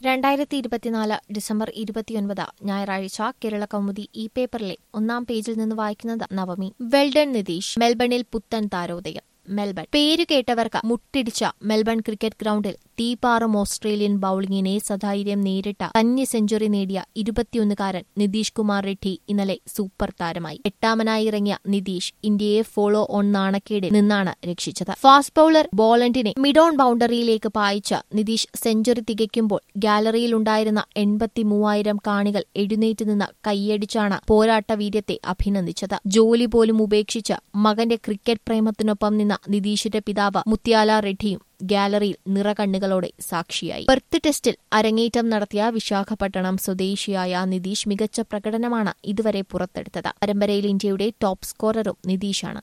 രണ്ടായിരത്തി ഇരുപത്തിനാല് ഡിസംബർ ഇരുപത്തിയൊൻപത് ഞായറാഴ്ച കേരള കൗമുദി ഈ പേപ്പറിലെ ഒന്നാം പേജിൽ നിന്ന് വായിക്കുന്നത് നവമി വെൽഡൺ നിതീഷ് മെൽബണിൽ പുത്തൻ താരോദയം മെൽബൺ പേര് കേട്ടവർക്ക് മുട്ടിടിച്ച മെൽബൺ ക്രിക്കറ്റ് ഗ്രൌണ്ടിൽ തീപാറും ഓസ്ട്രേലിയൻ ബൌളിംഗിനെ സധൈര്യം നേരിട്ട കന്നി സെഞ്ചുറി നേടിയ ഇരുപത്തിയൊന്നുകാരൻ നിതീഷ് കുമാർ റെഡ്ഡി ഇന്നലെ സൂപ്പർ താരമായി എട്ടാമനായി ഇറങ്ങിയ നിതീഷ് ഇന്ത്യയെ ഫോളോ ഓൺ നാണക്കേടിൽ നിന്നാണ് രക്ഷിച്ചത് ഫാസ്റ്റ് ബൌളർ ബോളണ്ടിനെ മിഡോൺ ബൌണ്ടറിയിലേക്ക് പായിച്ച നിതീഷ് സെഞ്ചുറി തികയ്ക്കുമ്പോൾ ഗാലറിയിലുണ്ടായിരുന്ന എൺപത്തിമൂവായിരം കാണികൾ എഴുന്നേറ്റ് നിന്ന് കൈയടിച്ചാണ് പോരാട്ട വീര്യത്തെ അഭിനന്ദിച്ചത് ജോലി പോലും ഉപേക്ഷിച്ച് മകന്റെ ക്രിക്കറ്റ് പ്രേമത്തിനൊപ്പം നിന്ന നിതീഷിന്റെ പിതാവ് മുത്യാല റെഡ്ഡിയും ഗാലറിയിൽ നിറകണ്ണുകളോടെ സാക്ഷിയായി പെർത്ത് ടെസ്റ്റിൽ അരങ്ങേറ്റം നടത്തിയ വിശാഖപട്ടണം സ്വദേശിയായ നിതീഷ് മികച്ച പ്രകടനമാണ് ഇതുവരെ പുറത്തെടുത്തത് പരമ്പരയിൽ ഇന്ത്യയുടെ ടോപ്പ് സ്കോററും നിതീഷാണ്